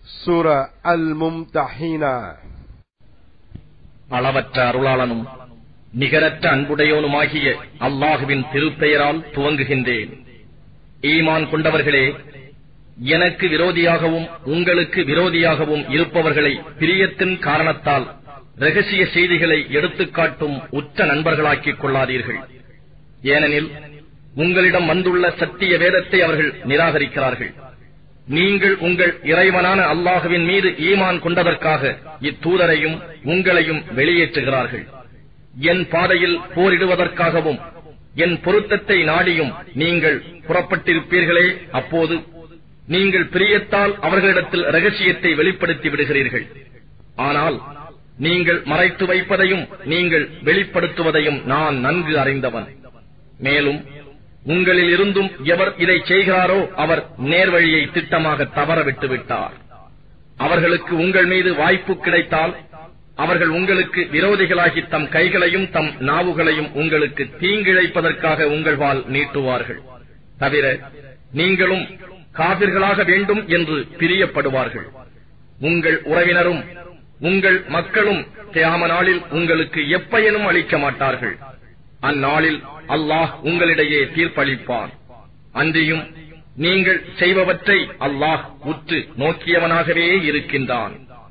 சூர அல் மும்தஹீனா அளவற்ற அருளாளனும் நிகரற்ற அன்புடையோனுமாகிய அல்லாஹுவின் திருப்பெயரால் துவங்குகின்றேன் ஈமான் கொண்டவர்களே எனக்கு விரோதியாகவும் உங்களுக்கு விரோதியாகவும் இருப்பவர்களை பிரியத்தின் காரணத்தால் ரகசிய செய்திகளை எடுத்துக்காட்டும் உற்ற நண்பர்களாக்கிக் கொள்ளாதீர்கள் ஏனெனில் உங்களிடம் வந்துள்ள சத்திய வேதத்தை அவர்கள் நிராகரிக்கிறார்கள் நீங்கள் உங்கள் இறைவனான அல்லாஹுவின் மீது ஈமான் கொண்டதற்காக இத்தூதரையும் உங்களையும் வெளியேற்றுகிறார்கள் என் பாதையில் போரிடுவதற்காகவும் என் பொருத்தத்தை நாடியும் நீங்கள் புறப்பட்டிருப்பீர்களே அப்போது நீங்கள் பிரியத்தால் அவர்களிடத்தில் ரகசியத்தை வெளிப்படுத்தி விடுகிறீர்கள் ஆனால் நீங்கள் மறைத்து வைப்பதையும் நீங்கள் வெளிப்படுத்துவதையும் நான் நன்கு அறிந்தவன் மேலும் உங்களில் இருந்தும் எவர் இதை செய்கிறாரோ அவர் நேர்வழியை திட்டமாக தவற விட்டு விட்டார் அவர்களுக்கு உங்கள் மீது வாய்ப்பு கிடைத்தால் அவர்கள் உங்களுக்கு விரோதிகளாகி தம் கைகளையும் தம் நாவுகளையும் உங்களுக்கு தீங்கிழைப்பதற்காக உங்கள் வால் நீட்டுவார்கள் தவிர நீங்களும் காவிர்களாக வேண்டும் என்று பிரியப்படுவார்கள் உங்கள் உறவினரும் உங்கள் மக்களும் கியாம நாளில் உங்களுக்கு எப்பயனும் அளிக்க மாட்டார்கள் அந்நாளில் அல்லாஹ் உங்களிடையே தீர்ப்பளிப்பான் அன்றியும் நீங்கள் செய்பவற்றை அல்லாஹ் உற்று நோக்கியவனாகவே இருக்கின்றான்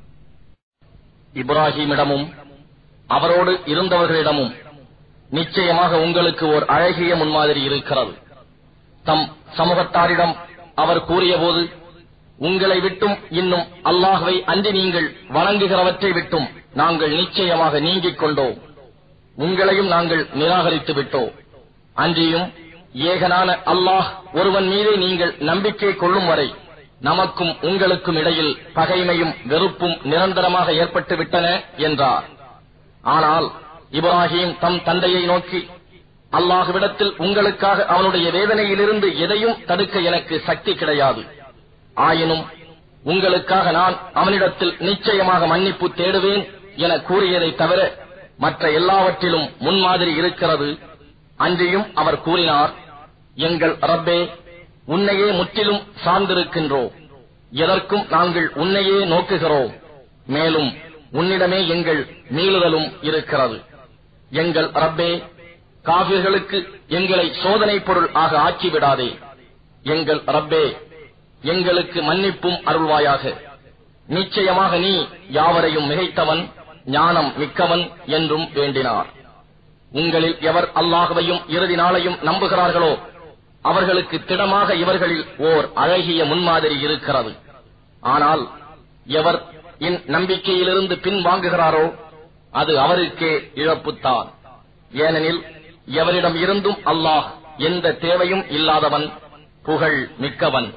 இப்ராஹிமிடமும் அவரோடு இருந்தவர்களிடமும் நிச்சயமாக உங்களுக்கு ஓர் அழகிய முன்மாதிரி இருக்கிறது தம் சமூகத்தாரிடம் அவர் கூறியபோது உங்களை விட்டும் இன்னும் அல்லாஹுவை அன்றி நீங்கள் வணங்குகிறவற்றை விட்டும் நாங்கள் நிச்சயமாக நீங்கிக் கொண்டோம் உங்களையும் நாங்கள் நிராகரித்து விட்டோம் அன்றியும் ஏகனான அல்லாஹ் ஒருவன் மீதே நீங்கள் நம்பிக்கை கொள்ளும் வரை நமக்கும் உங்களுக்கும் இடையில் பகைமையும் வெறுப்பும் நிரந்தரமாக ஏற்பட்டு விட்டன என்றார் ஆனால் இப்ராஹிம் தம் தந்தையை நோக்கி அல்லாஹுவிடத்தில் உங்களுக்காக அவனுடைய வேதனையிலிருந்து எதையும் தடுக்க எனக்கு சக்தி கிடையாது ஆயினும் உங்களுக்காக நான் அவனிடத்தில் நிச்சயமாக மன்னிப்பு தேடுவேன் என கூறியதை தவிர மற்ற எல்லாவற்றிலும் முன்மாதிரி இருக்கிறது அன்றியும் அவர் கூறினார் எங்கள் ரப்பே உன்னையே முற்றிலும் சார்ந்திருக்கின்றோம் எதற்கும் நாங்கள் உன்னையே நோக்குகிறோம் மேலும் உன்னிடமே எங்கள் மீளுதலும் இருக்கிறது எங்கள் ரப்பே காவிர்களுக்கு எங்களை சோதனை பொருள் ஆக ஆக்கிவிடாதே எங்கள் ரப்பே எங்களுக்கு மன்னிப்பும் அருள்வாயாக நிச்சயமாக நீ யாவரையும் மிகைத்தவன் ஞானம் மிக்கவன் என்றும் வேண்டினார் உங்களில் எவர் அல்லாஹுவையும் இறுதி நாளையும் நம்புகிறார்களோ அவர்களுக்கு திடமாக இவர்களில் ஓர் அழகிய முன்மாதிரி இருக்கிறது ஆனால் எவர் என் நம்பிக்கையிலிருந்து பின்வாங்குகிறாரோ அது அவருக்கே இழப்புத்தான் ஏனெனில் எவரிடம் இருந்தும் அல்லாஹ் எந்த தேவையும் இல்லாதவன் புகழ் மிக்கவன்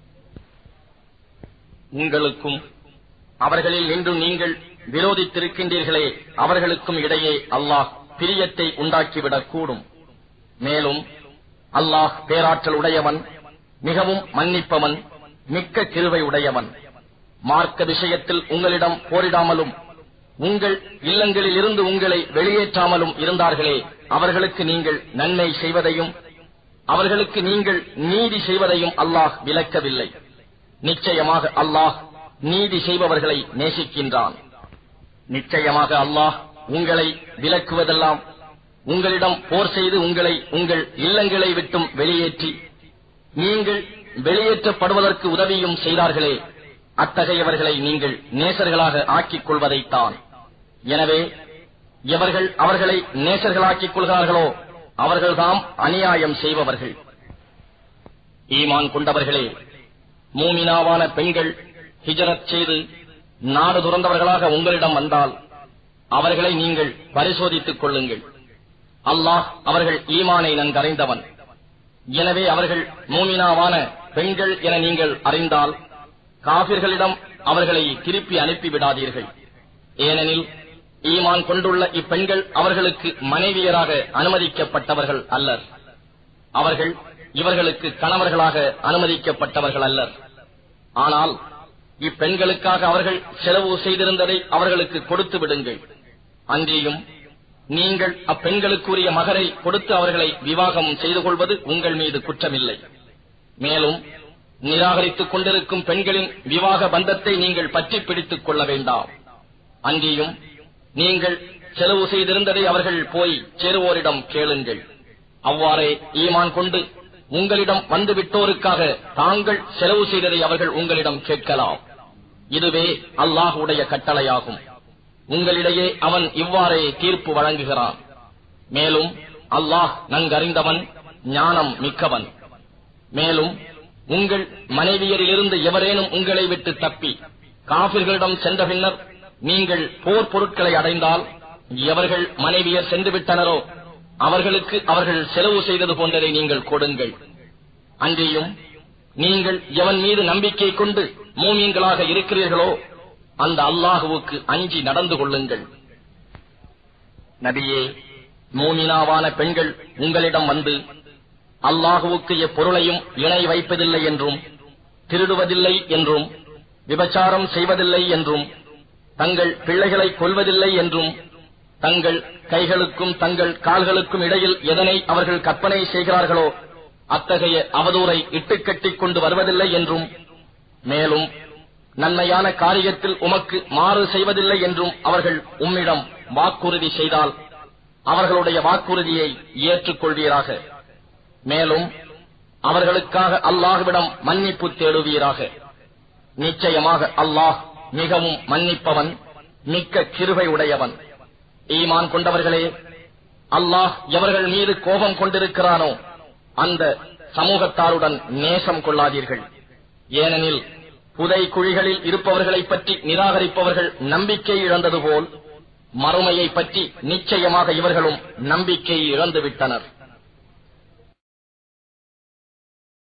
உங்களுக்கும் அவர்களில் நின்று நீங்கள் விரோதித்திருக்கின்றீர்களே அவர்களுக்கும் இடையே அல்லாஹ் பிரியத்தை உண்டாக்கிவிடக் கூடும் மேலும் அல்லாஹ் பேராற்றல் உடையவன் மிகவும் மன்னிப்பவன் மிக்க கிருவை உடையவன் மார்க்க விஷயத்தில் உங்களிடம் போரிடாமலும் உங்கள் இல்லங்களில் இருந்து உங்களை வெளியேற்றாமலும் இருந்தார்களே அவர்களுக்கு நீங்கள் நன்மை செய்வதையும் அவர்களுக்கு நீங்கள் நீதி செய்வதையும் அல்லாஹ் விலக்கவில்லை நிச்சயமாக அல்லாஹ் நீதி செய்பவர்களை நேசிக்கின்றான் நிச்சயமாக அல்லாஹ் உங்களை விலக்குவதெல்லாம் உங்களிடம் போர் செய்து உங்களை உங்கள் இல்லங்களை விட்டும் வெளியேற்றி நீங்கள் வெளியேற்றப்படுவதற்கு உதவியும் செய்தார்களே அத்தகையவர்களை நீங்கள் நேசர்களாக ஆக்கிக் கொள்வதைத்தான் எனவே எவர்கள் அவர்களை நேசர்களாக்கிக் கொள்கிறார்களோ அவர்கள்தாம் அநியாயம் செய்பவர்கள் ஈமான் கொண்டவர்களே மூமினாவான பெண்கள் ஹிஜரத் செய்து நாடு துறந்தவர்களாக உங்களிடம் வந்தால் அவர்களை நீங்கள் பரிசோதித்துக் கொள்ளுங்கள் அல்லாஹ் அவர்கள் ஈமானை நன்கறிந்தவன் எனவே அவர்கள் மூமினாவான பெண்கள் என நீங்கள் அறிந்தால் காபிர்களிடம் அவர்களை திருப்பி அனுப்பிவிடாதீர்கள் ஏனெனில் ஈமான் கொண்டுள்ள இப்பெண்கள் அவர்களுக்கு மனைவியராக அனுமதிக்கப்பட்டவர்கள் அல்லர் அவர்கள் இவர்களுக்கு கணவர்களாக அனுமதிக்கப்பட்டவர்கள் அல்லர் ஆனால் இப்பெண்களுக்காக அவர்கள் செலவு செய்திருந்ததை அவர்களுக்கு கொடுத்து விடுங்கள் அன்றியும் நீங்கள் அப்பெண்களுக்குரிய மகரை கொடுத்து அவர்களை விவாகம் செய்து கொள்வது உங்கள் மீது குற்றமில்லை மேலும் நிராகரித்துக் கொண்டிருக்கும் பெண்களின் விவாக பந்தத்தை நீங்கள் பற்றி பிடித்துக் கொள்ள வேண்டாம் அங்கேயும் நீங்கள் செலவு செய்திருந்ததை அவர்கள் போய் சேருவோரிடம் கேளுங்கள் அவ்வாறே ஈமான் கொண்டு உங்களிடம் வந்து விட்டோருக்காக தாங்கள் செலவு செய்ததை அவர்கள் உங்களிடம் கேட்கலாம் இதுவே அல்லாஹுடைய கட்டளையாகும் உங்களிடையே அவன் இவ்வாறே தீர்ப்பு வழங்குகிறான் மேலும் அல்லாஹ் நன்கறிந்தவன் ஞானம் மிக்கவன் மேலும் உங்கள் மனைவியரிலிருந்து எவரேனும் உங்களை விட்டு தப்பி காபிர்களிடம் சென்ற பின்னர் நீங்கள் போர் பொருட்களை அடைந்தால் எவர்கள் மனைவியர் சென்று விட்டனரோ அவர்களுக்கு அவர்கள் செலவு செய்தது போன்றதை நீங்கள் கொடுங்கள் அன்றியும் நீங்கள் எவன் மீது நம்பிக்கை கொண்டு மூமியங்களாக இருக்கிறீர்களோ அந்த அல்லாஹுவுக்கு அஞ்சி நடந்து கொள்ளுங்கள் நபியே மூமினாவான பெண்கள் உங்களிடம் வந்து அல்லாஹுவுக்கு எப்பொருளையும் இணை வைப்பதில்லை என்றும் திருடுவதில்லை என்றும் விபச்சாரம் செய்வதில்லை என்றும் தங்கள் பிள்ளைகளை கொல்வதில்லை என்றும் தங்கள் கைகளுக்கும் தங்கள் கால்களுக்கும் இடையில் எதனை அவர்கள் கற்பனை செய்கிறார்களோ அத்தகைய அவதூறை இட்டுக்கட்டிக் கொண்டு வருவதில்லை என்றும் மேலும் நன்மையான காரியத்தில் உமக்கு மாறு செய்வதில்லை என்றும் அவர்கள் உம்மிடம் வாக்குறுதி செய்தால் அவர்களுடைய வாக்குறுதியை ஏற்றுக்கொள்வீராக மேலும் அவர்களுக்காக அல்லாஹுவிடம் மன்னிப்பு தேடுவீராக நிச்சயமாக அல்லாஹ் மிகவும் மன்னிப்பவன் மிக்க கிருபை உடையவன் ஈமான் கொண்டவர்களே அல்லாஹ் எவர்கள் மீது கோபம் கொண்டிருக்கிறானோ அந்த சமூகத்தாருடன் நேசம் கொள்ளாதீர்கள் ஏனெனில் புதை குழிகளில் இருப்பவர்களைப் பற்றி நிராகரிப்பவர்கள் நம்பிக்கை இழந்தது போல் மறுமையை பற்றி நிச்சயமாக இவர்களும் நம்பிக்கை இழந்து விட்டனர்